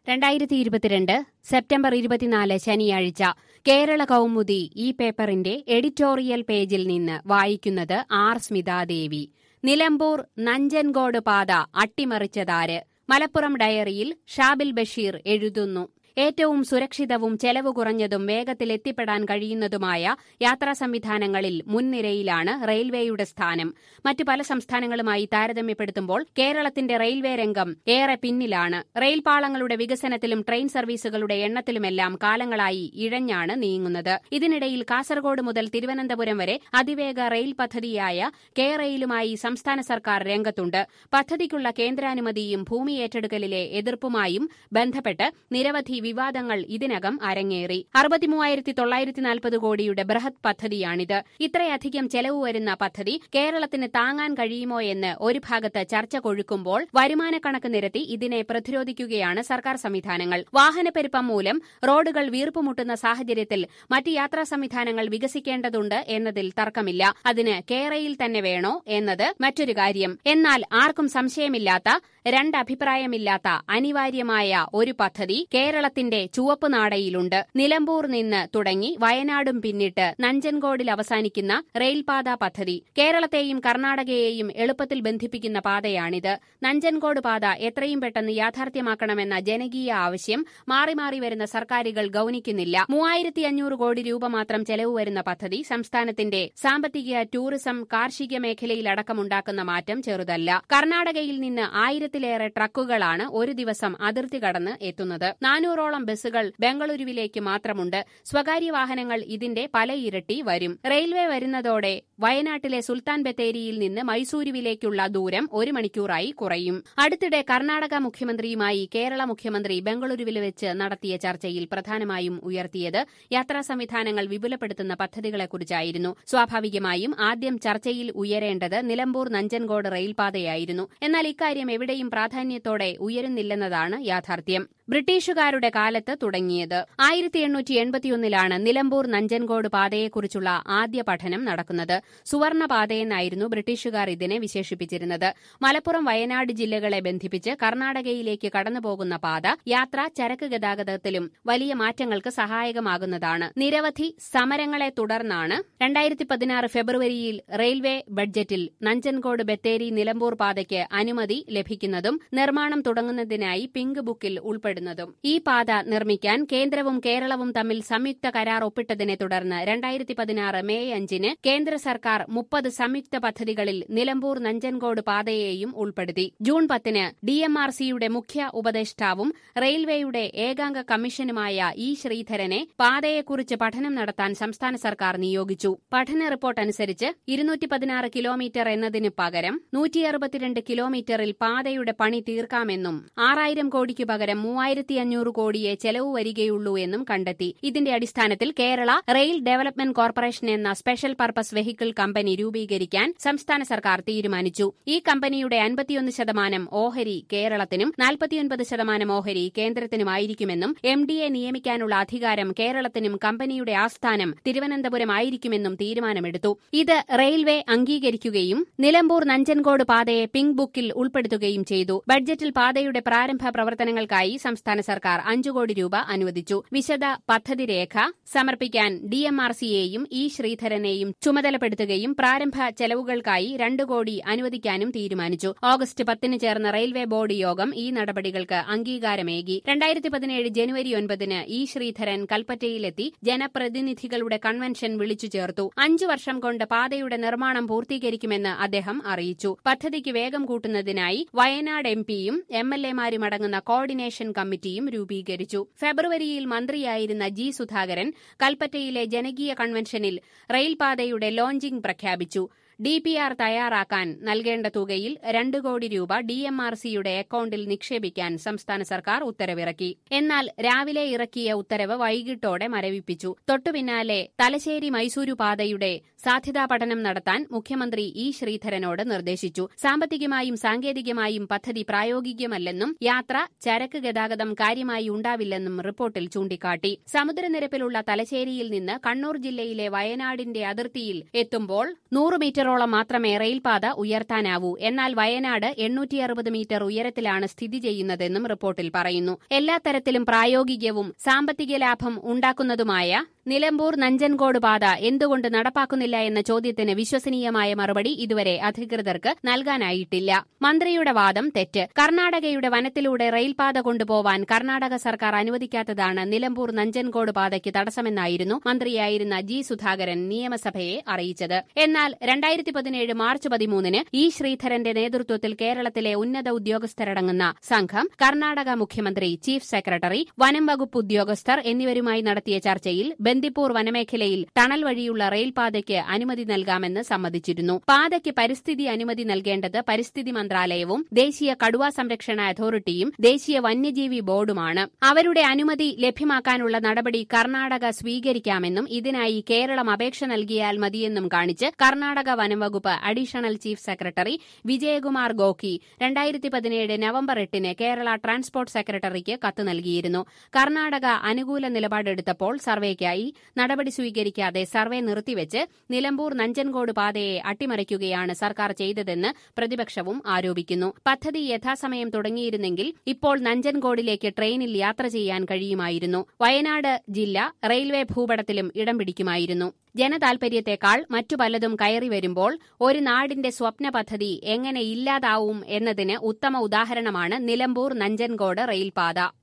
രണ്ടായിരത്തി ഇരുപത്തിരണ്ട് സെപ്റ്റംബർ ഇരുപത്തിനാല് ശനിയാഴ്ച കേരള കൗമുദി ഈ പേപ്പറിന്റെ എഡിറ്റോറിയൽ പേജിൽ നിന്ന് വായിക്കുന്നത് ആർ സ്മിതാദേവി നിലമ്പൂർ നഞ്ചൻകോട് പാത അട്ടിമറിച്ചതാര് മലപ്പുറം ഡയറിയിൽ ഷാബിൽ ബഷീർ എഴുതുന്നു ഏറ്റവും സുരക്ഷിതവും ചെലവ് കുറഞ്ഞതും വേഗത്തിൽ എത്തിപ്പെടാൻ കഴിയുന്നതുമായ യാത്രാ സംവിധാനങ്ങളിൽ മുൻനിരയിലാണ് റെയിൽവേയുടെ സ്ഥാനം മറ്റു പല സംസ്ഥാനങ്ങളുമായി താരതമ്യപ്പെടുത്തുമ്പോൾ കേരളത്തിന്റെ റെയിൽവേ രംഗം ഏറെ പിന്നിലാണ് റെയിൽപാളങ്ങളുടെ വികസനത്തിലും ട്രെയിൻ സർവീസുകളുടെ എണ്ണത്തിലുമെല്ലാം കാലങ്ങളായി ഇഴഞ്ഞാണ് നീങ്ങുന്നത് ഇതിനിടയിൽ കാസർഗോഡ് മുതൽ തിരുവനന്തപുരം വരെ അതിവേഗ റെയിൽ പദ്ധതിയായ കെ റെയിലുമായി സംസ്ഥാന സർക്കാർ രംഗത്തുണ്ട് പദ്ധതിക്കുള്ള കേന്ദ്രാനുമതിയും ഭൂമി ഏറ്റെടുക്കലിലെ എതിർപ്പുമായും ബന്ധപ്പെട്ട് നിരവധി വിവാദങ്ങൾ ഇതിനകം അരങ്ങേറി അറുപത്തിമൂവായിരത്തി തൊള്ളായിരത്തി നാൽപ്പത് കോടിയുടെ ബൃഹത് പദ്ധതിയാണിത് ഇത്രയധികം ചെലവ് വരുന്ന പദ്ധതി കേരളത്തിന് താങ്ങാൻ കഴിയുമോ എന്ന് ഒരു ഭാഗത്ത് ചർച്ച കൊഴുക്കുമ്പോൾ വരുമാനക്കണക്ക് നിരത്തി ഇതിനെ പ്രതിരോധിക്കുകയാണ് സർക്കാർ സംവിധാനങ്ങൾ വാഹനപ്പെരുപ്പം മൂലം റോഡുകൾ വീർപ്പുമുട്ടുന്ന സാഹചര്യത്തിൽ മറ്റ് യാത്രാ സംവിധാനങ്ങൾ വികസിക്കേണ്ടതുണ്ട് എന്നതിൽ തർക്കമില്ല അതിന് കേരയിൽ തന്നെ വേണോ എന്നത് മറ്റൊരു കാര്യം എന്നാൽ ആർക്കും സംശയമില്ലാത്ത രണ്ടഭിപ്രായമില്ലാത്ത അനിവാര്യമായ ഒരു പദ്ധതി കേരളത്തിന്റെ ചുവപ്പ് നാടയിലുണ്ട് നിലമ്പൂർ നിന്ന് തുടങ്ങി വയനാടും പിന്നിട്ട് നഞ്ചൻകോടിൽ അവസാനിക്കുന്ന റെയിൽപാത പദ്ധതി കേരളത്തെയും കർണാടകയെയും എളുപ്പത്തിൽ ബന്ധിപ്പിക്കുന്ന പാതയാണിത് നഞ്ചൻകോട് പാത എത്രയും പെട്ടെന്ന് യാഥാർത്ഥ്യമാക്കണമെന്ന ജനകീയ ആവശ്യം മാറി മാറി വരുന്ന സർക്കാരുകൾ ഗൌനിക്കുന്നില്ല മൂവായിരത്തി അഞ്ഞൂറ് കോടി രൂപ മാത്രം ചെലവ് വരുന്ന പദ്ധതി സംസ്ഥാനത്തിന്റെ സാമ്പത്തിക ടൂറിസം കാർഷിക മേഖലയിലടക്കമുണ്ടാക്കുന്ന മാറ്റം ചെറുതല്ല കർണാടകയിൽ നിന്ന് ആയിരത്തിലേറെ ട്രക്കുകളാണ് ഒരു ദിവസം അതിർത്തി കടന്ന് എത്തുന്നത് നാനൂറോളം ബസ്സുകൾ ബംഗളൂരുവിലേക്ക് മാത്രമുണ്ട് സ്വകാര്യ വാഹനങ്ങൾ ഇതിന്റെ പല ഇരട്ടി വരും റെയിൽവേ വരുന്നതോടെ വയനാട്ടിലെ സുൽത്താൻ ബത്തേരിയിൽ നിന്ന് മൈസൂരുവിലേക്കുള്ള ദൂരം ഒരു മണിക്കൂറായി കുറയും അടുത്തിടെ കർണാടക മുഖ്യമന്ത്രിയുമായി കേരള മുഖ്യമന്ത്രി ബംഗളൂരുവിൽ വെച്ച് നടത്തിയ ചർച്ചയിൽ പ്രധാനമായും ഉയർത്തിയത് യാത്രാ സംവിധാനങ്ങൾ വിപുലപ്പെടുത്തുന്ന പദ്ധതികളെക്കുറിച്ചായിരുന്നു സ്വാഭാവികമായും ആദ്യം ചർച്ചയിൽ ഉയരേണ്ടത് നിലമ്പൂർ നഞ്ചൻകോട് റെയിൽപാതയായിരുന്നു എന്നാൽ ഇക്കാര്യം എവിടെയും പ്രാധാന്യത്തോടെ ഉയരുന്നില്ലെന്നതാണ് യാഥാർത്ഥ്യം ബ്രിട്ടീഷുകാരുടെ കാലത്ത് തുടങ്ങിയത് ആയിരത്തി എണ്ണൂറ്റി എൺപത്തിയൊന്നിലാണ് നിലമ്പൂർ നഞ്ചൻകോട് പാതയെക്കുറിച്ചുള്ള ആദ്യ പഠനം നടക്കുന്നത് സുവർണ പാതയെന്നായിരുന്നു ബ്രിട്ടീഷുകാർ ഇതിനെ വിശേഷിപ്പിച്ചിരുന്നത് മലപ്പുറം വയനാട് ജില്ലകളെ ബന്ധിപ്പിച്ച് കർണാടകയിലേക്ക് കടന്നുപോകുന്ന പാത യാത്ര ചരക്ക് ഗതാഗതത്തിലും വലിയ മാറ്റങ്ങൾക്ക് സഹായകമാകുന്നതാണ് നിരവധി സമരങ്ങളെ തുടർന്നാണ് രണ്ടായിരത്തി പതിനാറ് ഫെബ്രുവരിയിൽ റെയിൽവേ ബഡ്ജറ്റിൽ നഞ്ചൻകോട് ബത്തേരി നിലമ്പൂർ പാതയ്ക്ക് അനുമതി ലഭിക്കുന്നതും നിർമ്മാണം തുടങ്ങുന്നതിനായി പിങ്ക് ബുക്കിൽ ഉൾപ്പെടുന്നു ഉൾപ്പെടുന്നതും ഈ പാത നിർമ്മിക്കാൻ കേന്ദ്രവും കേരളവും തമ്മിൽ സംയുക്ത കരാർ ഒപ്പിട്ടതിനെ തുടർന്ന് രണ്ടായിരത്തി പതിനാറ് മെയ് അഞ്ചിന് കേന്ദ്ര സർക്കാർ മുപ്പത് സംയുക്ത പദ്ധതികളിൽ നിലമ്പൂർ നഞ്ചൻകോട് പാതയെയും ഉൾപ്പെടുത്തി ജൂൺ പത്തിന് ഡിഎംആർസിയുടെ മുഖ്യ ഉപദേഷ്ടാവും റെയിൽവേയുടെ ഏകാംഗ കമ്മീഷനുമായ ഇ ശ്രീധരനെ പാതയെക്കുറിച്ച് പഠനം നടത്താൻ സംസ്ഥാന സർക്കാർ നിയോഗിച്ചു പഠന റിപ്പോർട്ട് അനുസരിച്ച് ഇരുന്നൂറ്റി പതിനാറ് കിലോമീറ്റർ എന്നതിന് പകരം നൂറ്റി അറുപത്തിരണ്ട് കിലോമീറ്ററിൽ പാതയുടെ പണി തീർക്കാമെന്നും ആറായിരം കോടിക്ക് പകരം മൂവായിരത്തി അഞ്ഞൂറ് കോടിയെ ചെലവ് വരികയുള്ളൂ എന്നും കണ്ടെത്തി ഇതിന്റെ അടിസ്ഥാനത്തിൽ കേരള റെയിൽ ഡെവലപ്മെന്റ് കോർപ്പറേഷൻ എന്ന സ്പെഷ്യൽ പർപ്പസ് വെഹിക്കിൾ കമ്പനി രൂപീകരിക്കാൻ സംസ്ഥാന സർക്കാർ തീരുമാനിച്ചു ഈ കമ്പനിയുടെ അൻപത്തിയൊന്ന് ശതമാനം ഓഹരി കേരളത്തിനും നാൽപ്പത്തിയൊൻപത് ശതമാനം ഓഹരി കേന്ദ്രത്തിനുമായിരിക്കുമെന്നും എം ഡിയെ നിയമിക്കാനുള്ള അധികാരം കേരളത്തിനും കമ്പനിയുടെ ആസ്ഥാനം തിരുവനന്തപുരമായിരിക്കുമെന്നും തീരുമാനമെടുത്തു ഇത് റെയിൽവേ അംഗീകരിക്കുകയും നിലമ്പൂർ നഞ്ചൻകോട് പാതയെ പിങ്ക് ബുക്കിൽ ഉൾപ്പെടുത്തുകയും ചെയ്തു ബഡ്ജറ്റിൽ പാതയുടെ പ്രാരംഭ പ്രവർത്തനങ്ങൾക്കായി സംസ്ഥാന സർക്കാർ അഞ്ചു കോടി രൂപ അനുവദിച്ചു വിശദ പദ്ധതി രേഖ സമർപ്പിക്കാൻ ഡിഎംആർസിയെയും ഇ ശ്രീധരനെയും ചുമതലപ്പെടുത്തുകയും പ്രാരംഭ ചെലവുകൾക്കായി രണ്ടു കോടി അനുവദിക്കാനും തീരുമാനിച്ചു ഓഗസ്റ്റ് പത്തിന് ചേർന്ന റെയിൽവേ ബോർഡ് യോഗം ഈ നടപടികൾക്ക് അംഗീകാരമേകി രണ്ടായിരത്തി പതിനേഴ് ജനുവരി ഒൻപതിന് ഇ ശ്രീധരൻ കൽപ്പറ്റയിലെത്തി ജനപ്രതിനിധികളുടെ കൺവെൻഷൻ വിളിച്ചു ചേർത്തു അഞ്ചു വർഷം കൊണ്ട് പാതയുടെ നിർമ്മാണം പൂർത്തീകരിക്കുമെന്ന് അദ്ദേഹം അറിയിച്ചു പദ്ധതിക്ക് വേഗം കൂട്ടുന്നതിനായി വയനാട് എം പിയും എം എൽ എമാരുമടങ്ങുന്ന കോർഡിനേഷൻ കമ്മിറ്റിയും രൂപീകരിച്ചു ഫെബ്രുവരിയിൽ മന്ത്രിയായിരുന്ന ജി സുധാകരൻ കൽപ്പറ്റയിലെ ജനകീയ കൺവെൻഷനിൽ റെയിൽപാതയുടെ ലോഞ്ചിംഗ് പ്രഖ്യാപിച്ചു ഡി പി ആർ തയ്യാറാക്കാൻ നൽകേണ്ട തുകയിൽ രണ്ട് കോടി രൂപ ഡിഎംആർസിയുടെ അക്കൌണ്ടിൽ നിക്ഷേപിക്കാൻ സംസ്ഥാന സർക്കാർ ഉത്തരവിറക്കി എന്നാൽ രാവിലെ ഇറക്കിയ ഉത്തരവ് വൈകിട്ടോടെ മരവിപ്പിച്ചു തൊട്ടുപിന്നാലെ തലശ്ശേരി മൈസൂരു പാതയുടെ സാധ്യതാ പഠനം നടത്താൻ മുഖ്യമന്ത്രി ഇ ശ്രീധരനോട് നിർദ്ദേശിച്ചു സാമ്പത്തികമായും സാങ്കേതികമായും പദ്ധതി പ്രായോഗികമല്ലെന്നും യാത്ര ചരക്ക് ഗതാഗതം കാര്യമായി ഉണ്ടാവില്ലെന്നും റിപ്പോർട്ടിൽ ചൂണ്ടിക്കാട്ടി സമുദ്രനിരപ്പിലുള്ള തലശ്ശേരിയിൽ നിന്ന് കണ്ണൂർ ജില്ലയിലെ വയനാടിന്റെ അതിർത്തിയിൽ എത്തുമ്പോൾ നൂറ് മീറ്ററോളം മീറ്ററോളം മാത്രമേ റെയിൽപാത ഉയർത്താനാവൂ എന്നാൽ വയനാട് എണ്ണൂറ്റി അറുപത് മീറ്റർ ഉയരത്തിലാണ് സ്ഥിതി ചെയ്യുന്നതെന്നും റിപ്പോർട്ടിൽ പറയുന്നു എല്ലാ തരത്തിലും പ്രായോഗികവും സാമ്പത്തിക ലാഭം ഉണ്ടാക്കുന്നതുമായ നിലമ്പൂർ നഞ്ചൻകോട് പാത എന്തുകൊണ്ട് നടപ്പാക്കുന്നില്ല എന്ന ചോദ്യത്തിന് വിശ്വസനീയമായ മറുപടി ഇതുവരെ അധികൃതർക്ക് നൽകാനായിട്ടില്ല മന്ത്രിയുടെ വാദം തെറ്റ് കർണാടകയുടെ വനത്തിലൂടെ റെയിൽപാത കൊണ്ടുപോവാൻ കർണാടക സർക്കാർ അനുവദിക്കാത്തതാണ് നിലമ്പൂർ നഞ്ചൻകോട് പാതയ്ക്ക് തടസ്സമെന്നായിരുന്നു മന്ത്രിയായിരുന്ന ജി സുധാകരൻ നിയമസഭയെ അറിയിച്ചത് എന്നാൽ രണ്ടായിരത്തി പതിനേഴ് മാർച്ച് പതിമൂന്നിന് ഇ ശ്രീധരന്റെ നേതൃത്വത്തിൽ കേരളത്തിലെ ഉന്നത ഉദ്യോഗസ്ഥരടങ്ങുന്ന സംഘം കർണാടക മുഖ്യമന്ത്രി ചീഫ് സെക്രട്ടറി വനം വകുപ്പ് ഉദ്യോഗസ്ഥർ എന്നിവരുമായി നടത്തിയ ചർച്ചയിൽ ബന്ദിപ്പൂർ വനമേഖലയിൽ ടണൽ വഴിയുള്ള റെയിൽപാതയ്ക്ക് അനുമതി നൽകാമെന്ന് സമ്മതിച്ചിരുന്നു പാതയ്ക്ക് പരിസ്ഥിതി അനുമതി നൽകേണ്ടത് പരിസ്ഥിതി മന്ത്രാലയവും ദേശീയ കടുവാ സംരക്ഷണ അതോറിറ്റിയും ദേശീയ വന്യജീവി ബോർഡുമാണ് അവരുടെ അനുമതി ലഭ്യമാക്കാനുള്ള നടപടി കർണാടക സ്വീകരിക്കാമെന്നും ഇതിനായി കേരളം അപേക്ഷ നൽകിയാൽ മതിയെന്നും കാണിച്ച് കർണാടക വനംവകുപ്പ് additional chief secretary Vijayakumar Gokhi രണ്ടായിരത്തി പതിനേഴ് നവംബർ എട്ടിന് കേരള ട്രാൻസ്പോർട്ട് സെക്രട്ടറിക്ക് കത്ത് നൽകിയിരുന്നു കർണാടക അനുകൂല നിലപാടെടുത്തപ്പോൾ സർവേക്കായി നടപടി സ്വീകരിക്കാതെ സർവേ നിർത്തിവെച്ച് നിലമ്പൂർ നഞ്ചൻകോട് പാതയെ അട്ടിമറിക്കുകയാണ് സർക്കാർ ചെയ്തതെന്ന് പ്രതിപക്ഷവും ആരോപിക്കുന്നു പദ്ധതി യഥാസമയം തുടങ്ങിയിരുന്നെങ്കിൽ ഇപ്പോൾ നഞ്ചൻകോടിലേക്ക് ട്രെയിനിൽ യാത്ര ചെയ്യാൻ കഴിയുമായിരുന്നു വയനാട് ജില്ല റെയിൽവേ ഭൂപടത്തിലും ഇടം പിടിക്കുമായിരുന്നു ജനതാൽപര്യത്തെക്കാൾ മറ്റു പലതും കയറി വരുമ്പോൾ ഒരു നാടിന്റെ സ്വപ്ന പദ്ധതി എങ്ങനെ ഇല്ലാതാവും എന്നതിന് ഉത്തമ ഉദാഹരണമാണ് നിലമ്പൂർ നഞ്ചൻകോട് റെയിൽപാത